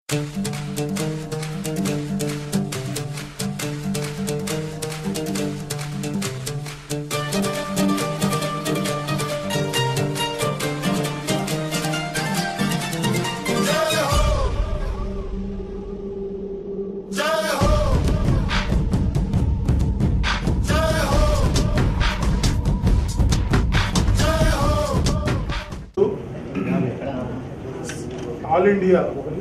all India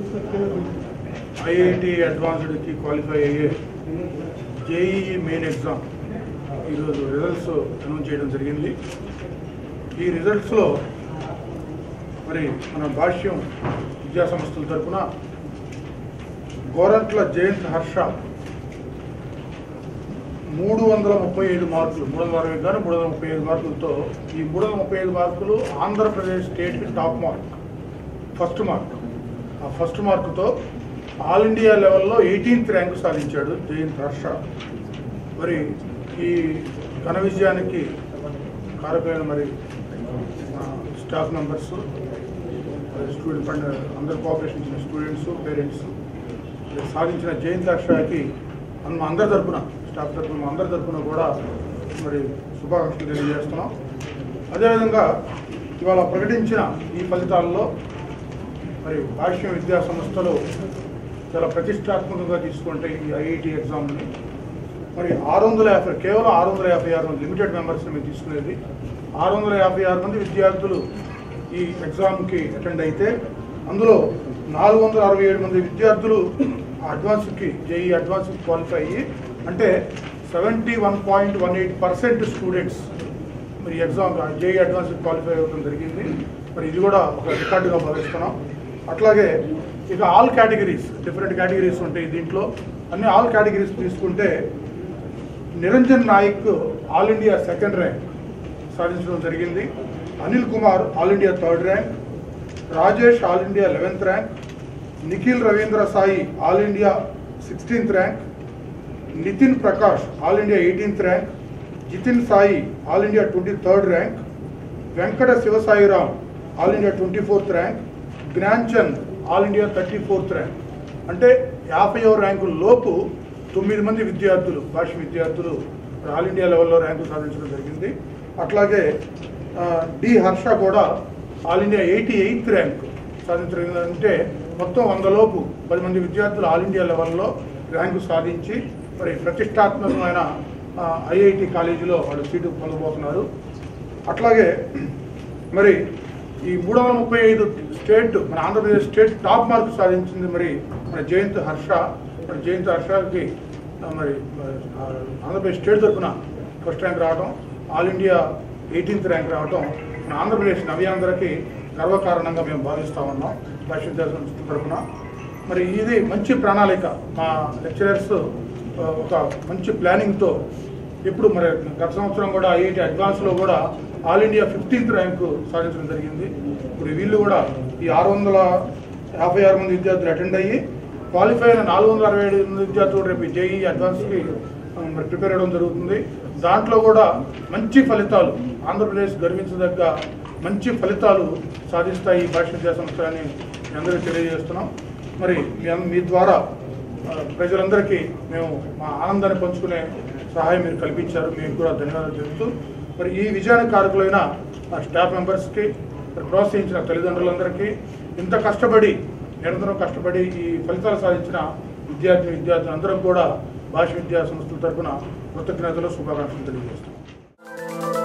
IIT అడ్వాన్స్డ్కి qualify అయ్యే JEE main exam ఈరోజు రిజల్ట్స్ అనౌన్స్ చేయడం జరిగింది ఈ రిజల్ట్స్లో మరి మన భాష్యం విద్యా సంస్థల తరఫున గోరంట్ల జయంత్ హర్ష మూడు వందల ముప్పై ఐదు మార్కులు మూడు వందల అరవై కానీ మూడు వందల ముప్పై ఐదు మార్కులతో ఈ మూడు వందల ముప్పై ఐదు మార్కులు ఆంధ్రప్రదేశ్ స్టేట్కి టాప్ మార్క్ ఫస్ట్ మార్క్ ఆ ఫస్ట్ మార్కుతో ఆల్ ఇండియా లెవెల్లో ఎయిటీన్త్ ర్యాంకు సాధించాడు జయంత్ హర్ష మరి ఈ ఘన విజయానికి కారకులైన మరి మా స్టాఫ్ మెంబర్స్ స్టూడెంట్ ఫండ్ అందరు కోఆపరేషన్ ఇచ్చిన స్టూడెంట్స్ పేరెంట్స్ సాధించిన జయంత్ హర్షకి మన అందరి తరపున స్టాఫ్ తరపున మా అందరి తరపున కూడా మరి శుభాకాంక్షలు తెలియజేస్తున్నాం అదేవిధంగా ఇవాళ ప్రకటించిన ఈ ఫలితాల్లో మరి భాష్యం విద్యా సంస్థలు చాలా ప్రతిష్టాత్మకంగా తీసుకుంటే ఈ ఐఐటి ఎగ్జామ్ని మరి ఆరు వందల యాభై కేవలం ఆరు వందల యాభై ఆరు మంది లిమిటెడ్ మెంబర్స్ని మేము తీసుకునేది ఆరు వందల యాభై ఆరు మంది విద్యార్థులు ఈ ఎగ్జామ్కి అటెండ్ అయితే అందులో నాలుగు వందల అరవై ఏడు మంది విద్యార్థులు అడ్వాన్స్కి జేఈ అడ్వాన్స్కి క్వాలిఫై అయ్యి అంటే seventy one point one eight percent students మరి ఎగ్జామ్ జేఈ అడ్వాన్స్ క్వాలిఫై అవ్వడం జరిగింది మరి ఇది కూడా ఒక రికార్డుగా భావిస్తున్నాం అట్లాగే ఇక ఆల్ కేటగిరీస్ డిఫరెంట్ కేటగిరీస్ ఉంటాయి దీంట్లో అన్ని ఆల్ కేటగిరీస్ తీసుకుంటే Niranjan Nayak all India second rank సాధించడం జరిగింది Anil Kumar all India third rank Rajesh all India eleventh rank Nikhil Ravindra Sai all India sixteenth rank Nitin Prakash all India eighteenth rank Jitin Sai all India twenty third rank Venkata Sivasairam all India twenty fourth rank Gyanchand all India thirty fourth rank అంటే యాభైవ rank లోపు తొమ్మిది మంది విద్యార్థులు భాష విద్యార్థులు all India లెవెల్లో rank సాధించడం జరిగింది అట్లాగే ఆ, డి హర్ష కూడా all India eighty eighth rank సాధించడం అంటే మొత్తం వంద లోపు పది మంది విద్యార్థులు ఆల్ ఇండియా లెవెల్లో ర్యాంకు సాధించి మరి ప్రతిష్టాత్మకమైన ఐఐటి కాలేజీలో వాళ్ళు సీటు పొందబోతున్నారు అట్లాగే మరి ఈ మూడు వందల ముప్పై ఐదు స్టేట్ మన ఆంధ్రప్రదేశ్ స్టేట్ టాప్ మార్క్ సాధించింది మరి మన జయంత్ హర్ష మరి జయంత్ హర్షకి ఆ, మరి ఆ, ఆంధ్రప్రదేశ్ స్టేట్ తరఫున ఫస్ట్ ర్యాంక్ రావడం ఆల్ ఇండియా ఎయిటీన్త్ ర్యాంక్ రావడం మన ఆంధ్రప్రదేశ్ నవ్యాంధ్రకి గర్వకారణంగా మేము భావిస్తా ఉన్నాం భాష సంస్థ తరఫున మరి ఇది మంచి ప్రణాళిక మా లెక్చరర్స్ ఒక మంచి ప్లానింగ్తో ఇప్పుడు మరి గత సంవత్సరం కూడా ఐఐటి అడ్వాన్స్లో కూడా ఆల్ ఇండియా ఫిఫ్టీన్త్ ర్యాంకు సాధించడం జరిగింది ఇప్పుడు వీళ్ళు కూడా ఈ ఆరు వందల యాభై ఆరు మంది విద్యార్థులు అటెండ్ అయ్యి క్వాలిఫై అయిన నాలుగు వందల అరవై ఏడు మంది విద్యార్థులు రేపు జేఈ అడ్వాన్స్కి ఆ, మరి ప్రిపేర్ అవ్వడం జరుగుతుంది దాంట్లో కూడా మంచి ఫలితాలు ఆంధ్రప్రదేశ్ గర్వించదగ్గ మంచి ఫలితాలు సాధిస్తాయి ఈ భాష విద్యా సంస్థ అని మీ అందరికీ తెలియజేస్తున్నాం మరి మీ అన్- మీ ద్వారా ఆ, ప్రజలందరికీ మేము మా ఆనందాన్ని పంచుకునే సహాయం మీరు కల్పించారు మీకు కూడా ధన్యవాదాలు చెబుతూ మరి ఈ విజయానికి కారకులైన ఆ స్టాఫ్ మెంబర్స్కి మరి ప్రోత్సహించిన తల్లిదండ్రులందరికీ ఇంత కష్టపడి నిరంతరం కష్టపడి ఈ ఫలితాలు సాధించిన విద్యార్థి విద్యార్థులందరం కూడా భాష విద్యా సంస్థల తరఫున కృతజ్ఞతలు శుభాకాంక్షలు తెలియజేస్తాం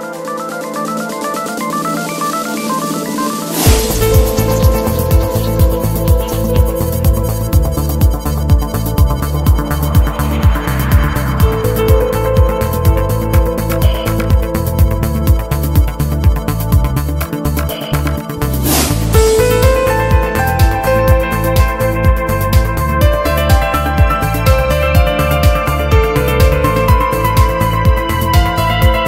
Thank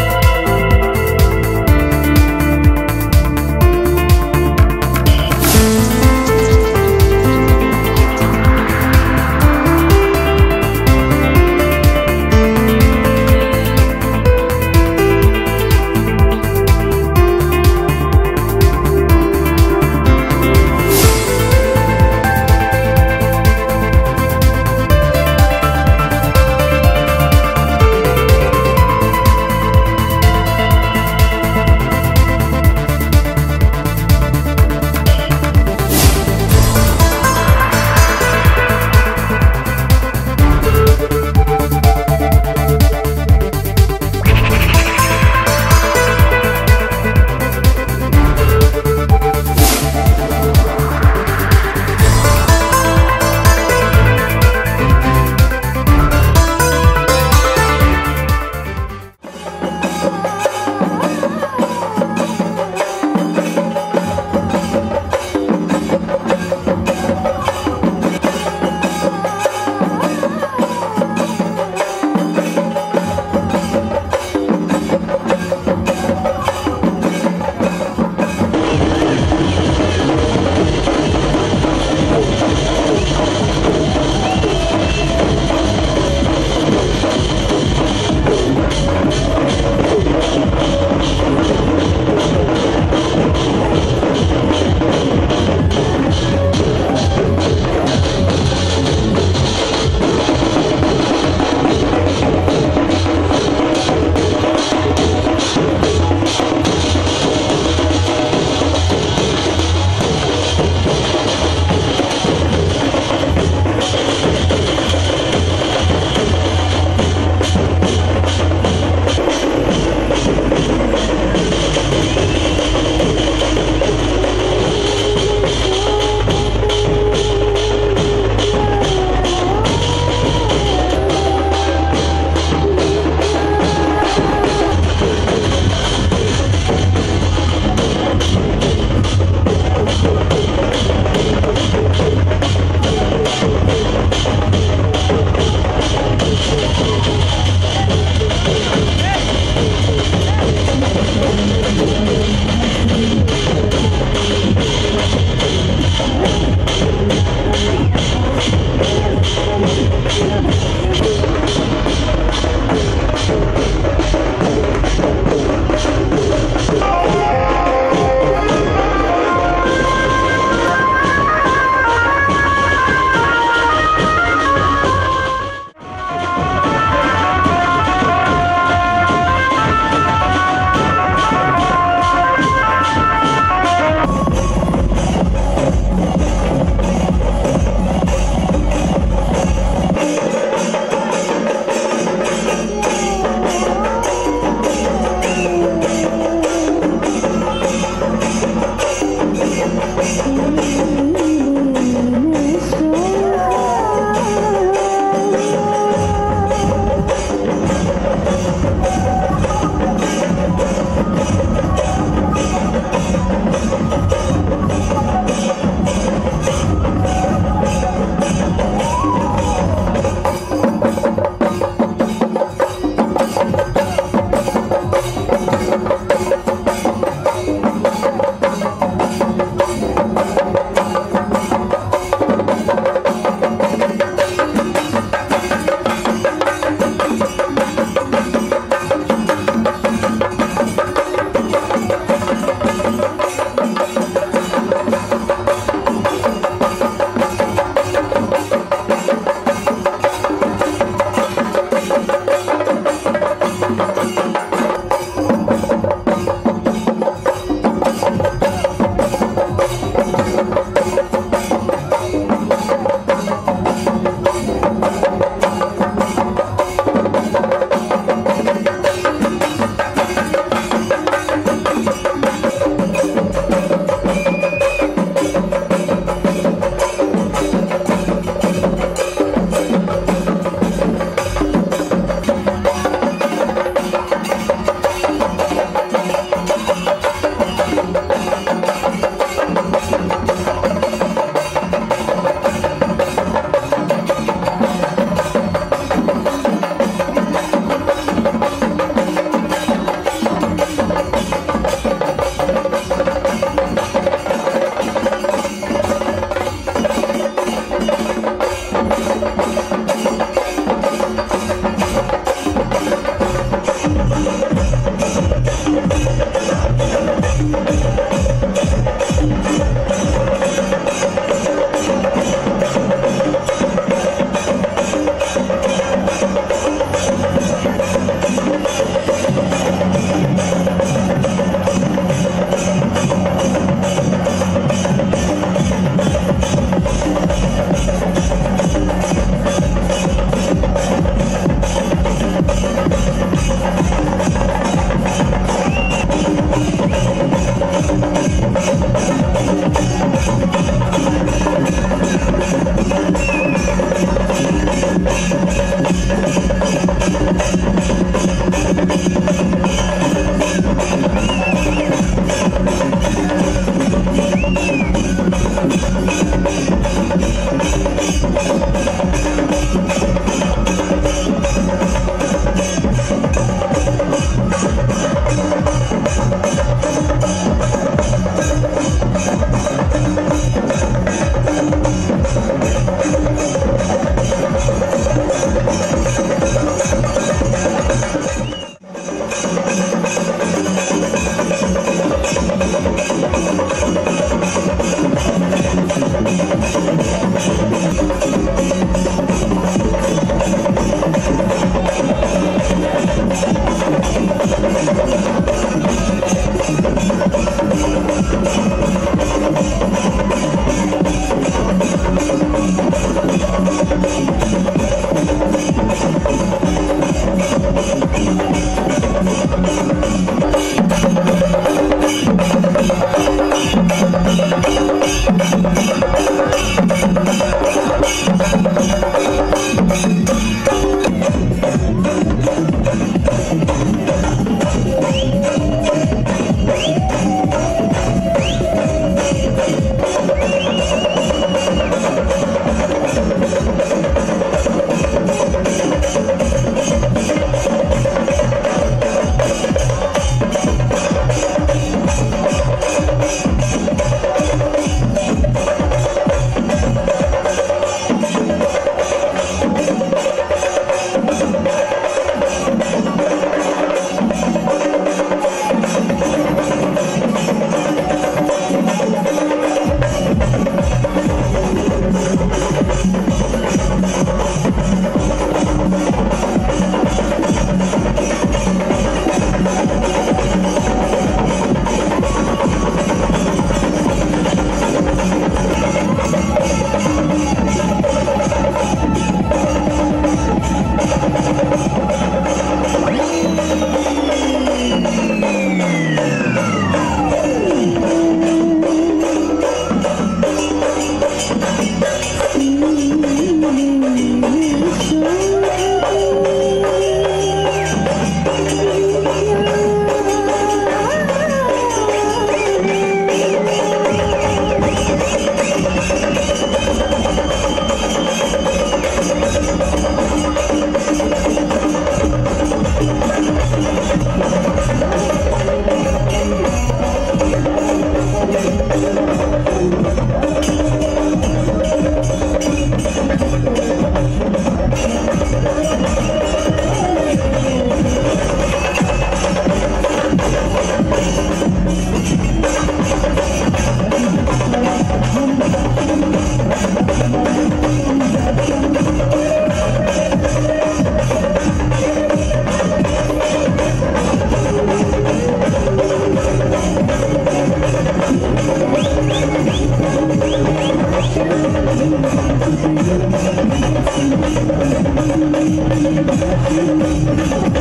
Thank